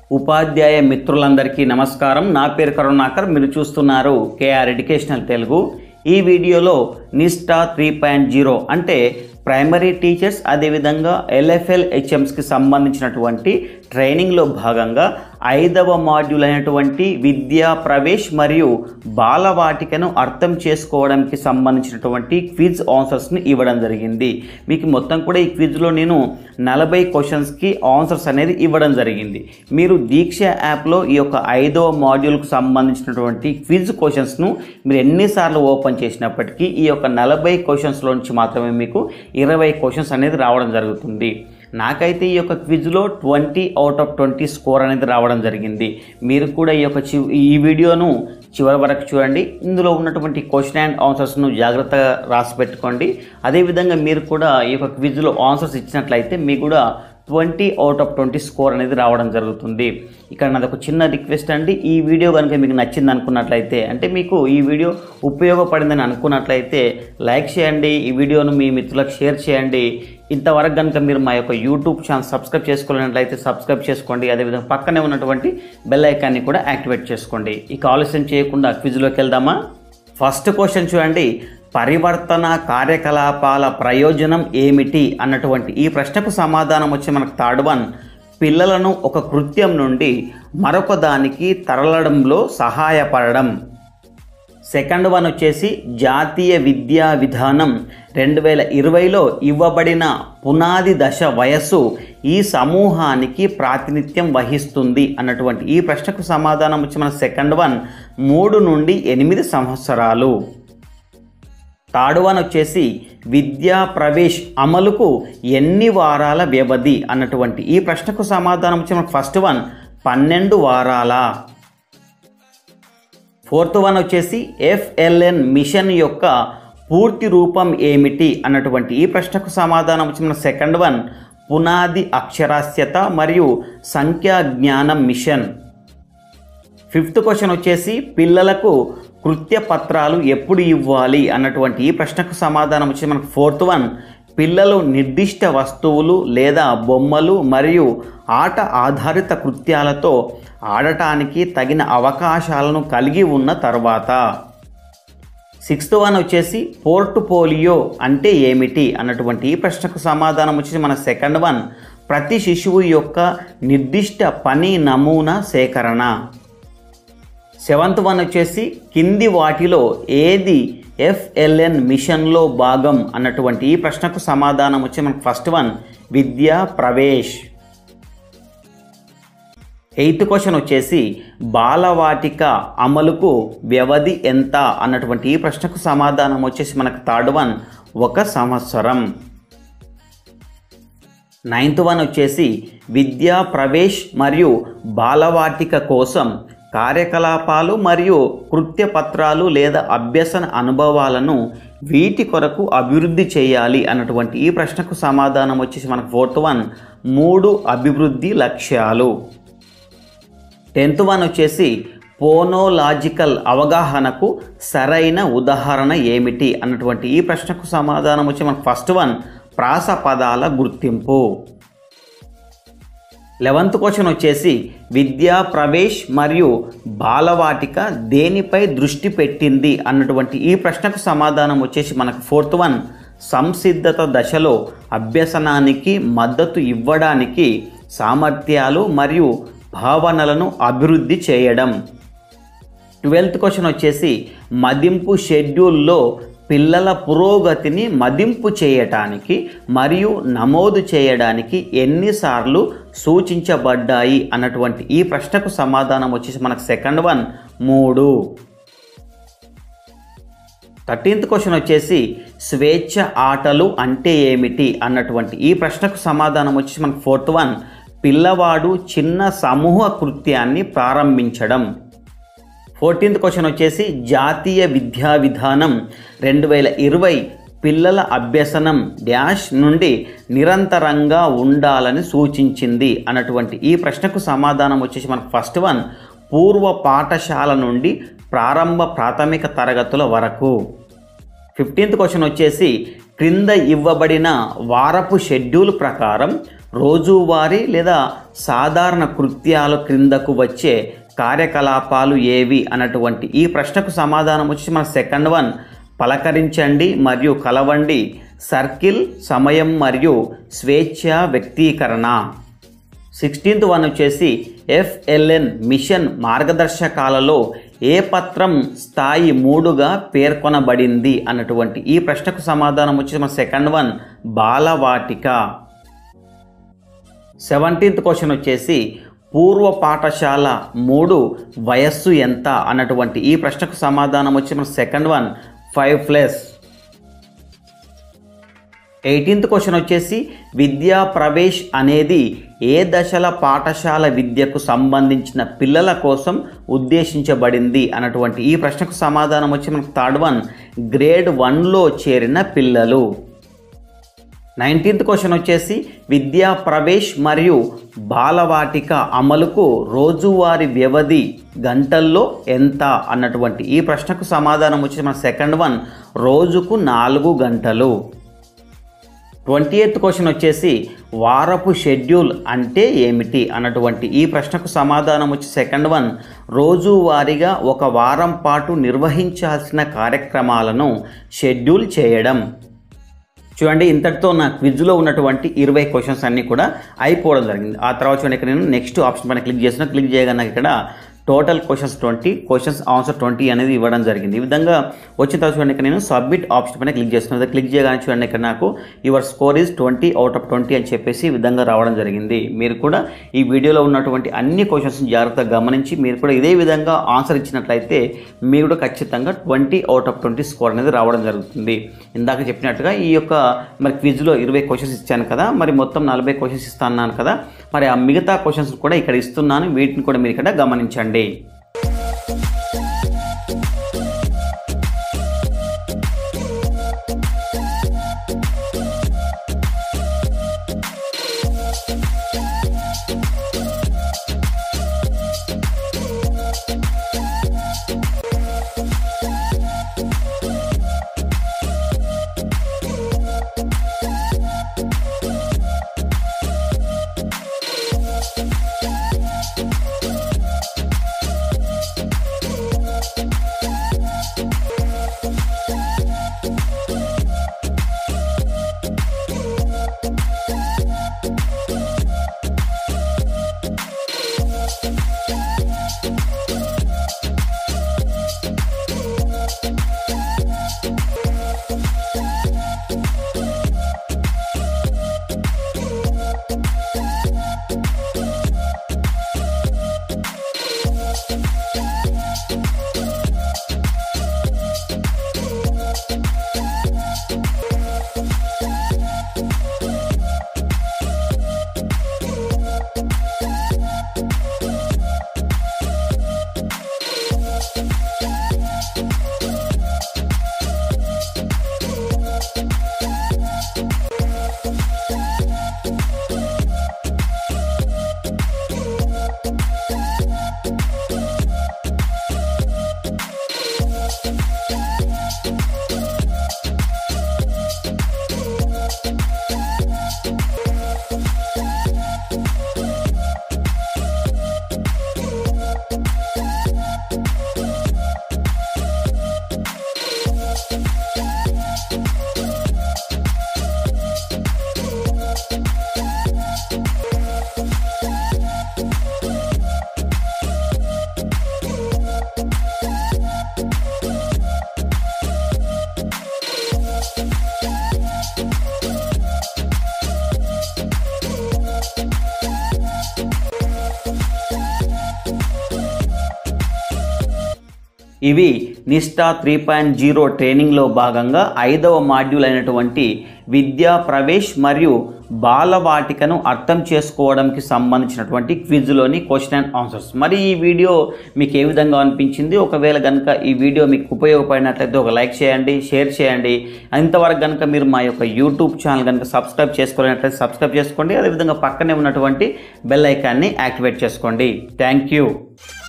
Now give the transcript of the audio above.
ఉపాధ్యాయ మిత్రులందరికీ నమస్కారం నా పేరు కరుణాకర్ మీరు చూస్తున్నారు కేఆర్ ఎడ్యుకేషనల్ తెలుగు ఈ వీడియోలో నిస్టా త్రీ పాయింట్ జీరో అంటే ప్రైమరీ టీచర్స్ అదేవిధంగా ఎల్ఎఫ్ఎల్ హెచ్ఎంస్కి సంబంధించినటువంటి ట్రైనింగ్లో భాగంగా ఐదవ మాడ్యూల్ అయినటువంటి విద్యా ప్రవేశ్ మరియు బాలవాటికను అర్థం చేసుకోవడానికి సంబంధించినటువంటి క్విజ్ ఆన్సర్స్ని ఇవ్వడం జరిగింది మీకు మొత్తం కూడా ఈ క్విజ్లో నేను నలభై క్వశ్చన్స్కి ఆన్సర్స్ అనేది ఇవ్వడం జరిగింది మీరు దీక్ష యాప్లో ఈ యొక్క ఐదవ మాడ్యూల్కు సంబంధించినటువంటి క్విజ్ క్వశ్చన్స్ను మీరు ఎన్నిసార్లు ఓపెన్ చేసినప్పటికీ ఈ యొక్క నలభై క్వశ్చన్స్లో నుంచి మాత్రమే మీకు ఇరవై క్వశ్చన్స్ అనేది రావడం జరుగుతుంది నాకైతే ఈ యొక్క క్విజ్లో twenty out of twenty score అనేది రావడం జరిగింది మీరు కూడా ఈ యొక్క చి ఈ వీడియోను చివరి వరకు చూడండి ఇందులో ఉన్నటువంటి క్వశ్చన్ అండ్ ఆన్సర్స్ను జాగ్రత్తగా రాసి పెట్టుకోండి అదేవిధంగా మీరు కూడా ఈ యొక్క క్విజ్లో ఆన్సర్స్ ఇచ్చినట్లయితే మీకు కూడా twenty out of twenty score అనేది రావడం జరుగుతుంది ఇక్కడ నాది ఒక చిన్న రిక్వెస్ట్ అండి ఈ వీడియో కనుక మీకు నచ్చింది అనుకున్నట్లయితే అంటే మీకు ఈ వీడియో ఉపయోగపడిందని అనుకున్నట్లయితే లైక్ చేయండి ఈ వీడియోను మీ మిత్రులకు షేర్ చేయండి ఇంతవరకు కనుక మీరు మా యొక్క యూట్యూబ్ ఛానల్ సబ్స్క్రైబ్ చేసుకోవాలన్నట్లయితే సబ్స్క్రైబ్ చేసుకోండి అదేవిధంగా పక్కనే ఉన్నటువంటి బెల్ ఐకాన్ని కూడా యాక్టివేట్ చేసుకోండి ఇక ఆలస్యం చేయకుండా క్విజ్లోకి వెళ్దామా ఫస్ట్ క్వశ్చన్ చూడండి పరివర్తన కార్యకలాపాల ప్రయోజనం ఏమిటి అన్నటువంటి ఈ ప్రశ్నకు సమాధానం వచ్చి మనకు థర్డ్ వన్ పిల్లలను ఒక కృత్యం నుండి మరొక దానికి తరలడంలో సహాయపడడం సెకండ్ వన్ వచ్చేసి జాతీయ విద్యా విధానం రెండు వేల ఇరవైలో ఇవ్వబడిన పునాది దశ వయస్సు ఈ సమూహానికి ప్రాతినిధ్యం వహిస్తుంది అన్నటువంటి ఈ ప్రశ్నకు సమాధానం వచ్చి మన సెకండ్ వన్ మూడు నుండి ఎనిమిది సంవత్సరాలు థర్డ్ వన్ వచ్చేసి విద్యా ప్రవేశ్ అమలుకు ఎన్ని వారాల వ్యవధి అన్నటువంటి ఈ ప్రశ్నకు సమాధానం వచ్చి మనకు ఫస్ట్ వన్ పన్నెండు వారాల ఫోర్త్ వన్ వచ్చేసి ఎఫ్ఎల్ఎన్ మిషన్ యొక్క పూర్తి రూపం ఏమిటి అన్నటువంటి ఈ ప్రశ్నకు సమాధానం వచ్చి మన సెకండ్ వన్ పునాది అక్షరాస్యత మరియు సంఖ్యా జ్ఞానం మిషన్ ఫిఫ్త్ క్వశ్చన్ వచ్చేసి పిల్లలకు కృత్య పత్రాలు ఎప్పుడు ఇవ్వాలి అన్నటువంటి ఈ ప్రశ్నకు సమాధానం వచ్చి మనకు ఫోర్త్ వన్ పిల్లలు నిర్దిష్ట వస్తువులు లేదా బొమ్మలు మరియు ఆట ఆధారిత కృత్యాలతో ఆడటానికి తగిన అవకాశాలను కలిగి ఉన్న తర్వాత సిక్స్త్ వన్ వచ్చేసి పోర్టుపోలియో అంటే ఏమిటి అన్నటువంటి ఈ ప్రశ్నకు సమాధానం వచ్చేసి మన సెకండ్ వన్ ప్రతి శిశువు యొక్క నిర్దిష్ట పని నమూనా సేకరణ సెవెంత్ వన్ వచ్చేసి కింది వాటిలో ఏది ఎఫ్ఎల్ఎన్ మిషన్లో భాగం అన్నటువంటి ఈ ప్రశ్నకు సమాధానం వచ్చి మనకు ఫస్ట్ వన్ విద్యా ప్రవేశ్ ఎయిత్ క్వశ్చన్ వచ్చేసి బాలవాటిక అమలుకు వ్యవధి ఎంత అన్నటువంటి ఈ ప్రశ్నకు సమాధానం వచ్చేసి మనకు థర్డ్ వన్ ఒక సంవత్సరం నైన్త్ వన్ వచ్చేసి విద్యా ప్రవేశ్ మరియు బాలవాటిక కోసం కార్యకలాపాలు మరియు కృత్య పత్రాలు లేదా అభ్యసన అనుభవాలను వీటి కొరకు అభివృద్ధి చేయాలి అన్నటువంటి ఈ ప్రశ్నకు సమాధానం వచ్చేసి మనకు ఫోర్త్ వన్ మూడు అభివృద్ధి లక్ష్యాలు టెన్త్ వన్ వచ్చేసి పోనోలాజికల్ అవగాహనకు సరైన ఉదాహరణ ఏమిటి అన్నటువంటి ఈ ప్రశ్నకు సమాధానం వచ్చి మనకు ఫస్ట్ వన్ ప్రాస పదాల గుర్తింపు లెవెంత్ క్వశ్చన్ వచ్చేసి విద్యా ప్రవేశ్ మరియు బాలవాటిక దేనిపై దృష్టి పెట్టింది అన్నటువంటి ఈ ప్రశ్నకు సమాధానం వచ్చేసి మనకు ఫోర్త్ వన్ సంసిద్ధత దశలో అభ్యసనానికి మద్దతు ఇవ్వడానికి సామర్థ్యాలు మరియు భావనలను అభివృద్ధి చేయడం ట్వెల్త్ క్వశ్చన్ వచ్చేసి మదింపు షెడ్యూల్లో పిల్లల పురోగతిని మదింపు చేయటానికి మరియు నమోదు చేయడానికి ఎన్నిసార్లు సూచించబడ్డాయి అన్నటువంటి ఈ ప్రశ్నకు సమాధానం వచ్చేసి మనకు సెకండ్ వన్ మూడు థర్టీన్త్ క్వశ్చన్ వచ్చేసి స్వేచ్ఛ ఆటలు అంటే ఏమిటి అన్నటువంటి ఈ ప్రశ్నకు సమాధానం వచ్చేసి మనకు ఫోర్త్ వన్ పిల్లవాడు చిన్న సమూహ కృత్యాన్ని ప్రారంభించడం ఫోర్టీన్త్ క్వశ్చన్ వచ్చేసి జాతీయ విద్యా విధానం రెండు వేల ఇరవై పిల్లల అభ్యసనం డ్యాష్ నుండి నిరంతరంగా ఉండాలని సూచించింది అన్నటువంటి ఈ ప్రశ్నకు సమాధానం వచ్చేసి మనకు ఫస్ట్ వన్ పూర్వ పాఠశాల నుండి ప్రారంభ ప్రాథమిక తరగతుల వరకు ఫిఫ్టీన్త్ క్వశ్చన్ వచ్చేసి క్రింద ఇవ్వబడిన వారపు షెడ్యూల్ ప్రకారం రోజువారీ లేదా సాధారణ కృత్యాల క్రిందకు వచ్చే కార్యకలాపాలు ఏవి అన్నటువంటి ఈ ప్రశ్నకు సమాధానం వచ్చి మన సెకండ్ వన్ పలకరించండి మరియు కలవండి సర్కిల్ సమయం మరియు స్వేచ్ఛ వ్యక్తీకరణ సిక్స్టీన్త్ వన్ వచ్చేసి ఎఫ్ఎల్ఎన్ మిషన్ మార్గదర్శకాలలో ఏ పత్రం స్థాయి మూడుగా పేర్కొనబడింది అన్నటువంటి ఈ ప్రశ్నకు సమాధానం వచ్చి మన second one Balvatika seventeenth question వచ్చేసి పూర్వ పాఠశాల మూడు వయస్సు ఎంత అన్నటువంటి ఈ ప్రశ్నకు సమాధానం వచ్చి మన second one five plus eighteenth question వచ్చేసి విద్యా ప్రవేశ్ అనేది ఏ దశల పాఠశాల విద్యకు సంబంధించిన పిల్లల కోసం ఉద్దేశించబడింది అన్నటువంటి ఈ ప్రశ్నకు సమాధానం వచ్చి మనకు థర్డ్ వన్ గ్రేడ్ వన్లో చేరిన పిల్లలు నైన్టీన్త్ క్వశ్చన్ వచ్చేసి విద్యా ప్రవేశ్ మరియు బాలవాటిక అమలుకు రోజువారీ వ్యవధి గంటల్లో ఎంత అన్నటువంటి ఈ ప్రశ్నకు సమాధానం వచ్చి మన సెకండ్ వన్ రోజుకు నాలుగు గంటలు ట్వంటీ ఎయిత్ క్వశ్చన్ వచ్చేసి వారపు షెడ్యూల్ అంటే ఏమిటి అన్నటువంటి ఈ ప్రశ్నకు సమాధానం వచ్చి సెకండ్ వన్ రోజువారీగా ఒక వారం పాటు నిర్వహించాల్సిన కార్యక్రమాలను షెడ్యూల్ చేయడం చూడండి ఇంతటితో నా క్విజ్లో ఉన్నటువంటి ఇరవై క్వశ్చన్స్ అన్నీ కూడా అయిపోవడం జరిగింది ఆ తర్వాత చూడండి ఇక్కడ నేను నెక్స్ట్ ఆప్షన్ పైన క్లిక్ చేసిన క్లిక్ చేయగా నాకు ఇక్కడ total questions twenty questions answer twenty అనేది ఇవ్వడం జరిగింది ఈ విధంగా వచ్చిన తర్వాత చూడండి ఇక్కడ నేను సబ్మిట్ ఆప్షన్ పైన క్లిక్ చేస్తున్నాను క్లిక్ చేయగానే చూడండి ఇక్కడ నాకు your score is twenty out of twenty అని చెప్పేసి ఈ విధంగా రావడం జరిగింది మీరు కూడా ఈ వీడియోలో ఉన్నటువంటి అన్ని క్వశ్చన్స్ జాగ్రత్తగా గమనించి మీరు కూడా ఇదే విధంగా ఆన్సర్ ఇచ్చినట్లయితే మీరు కూడా ఖచ్చితంగా twenty out of twenty score అనేది రావడం జరుగుతుంది ఇందాక చెప్పినట్టుగా ఈ యొక్క మరి క్విజ్లో ఇరవై క్వశ్చన్స్ ఇచ్చాను కదా మరి మొత్తం నలభై క్వశ్చన్స్ ఇస్తాను కదా మరి ఆ మిగతా క్వశ్చన్స్ కూడా ఇక్కడ ఇస్తున్నాను వీటిని కూడా మీరు ఇక్కడ గమనించండి ఇవి నిష్టా త్రీ పాయింట్ జీరో ట్రైనింగ్లో భాగంగా ఐదవ మాడ్యూల్ అయినటువంటి విద్యా ప్రవేశ్ మరియు బాలవాటికను అర్థం చేసుకోవడానికి సంబంధించినటువంటి క్విజ్లోని క్వశ్చన్ అండ్ ఆన్సర్స్ మరి ఈ వీడియో మీకు ఏ విధంగా అనిపించింది ఒకవేళ కనుక ఈ వీడియో మీకు ఉపయోగపడినట్లయితే ఒక లైక్ చేయండి షేర్ చేయండి ఇంతవరకు కనుక మీరు మా యొక్క యూట్యూబ్ ఛానల్ కనుక సబ్స్క్రైబ్ చేసుకోలేనట్లయితే సబ్స్క్రైబ్ చేసుకోండి అదేవిధంగా పక్కనే ఉన్నటువంటి బెల్ ఐకాన్ని యాక్టివేట్ చేసుకోండి థ్యాంక్ యూ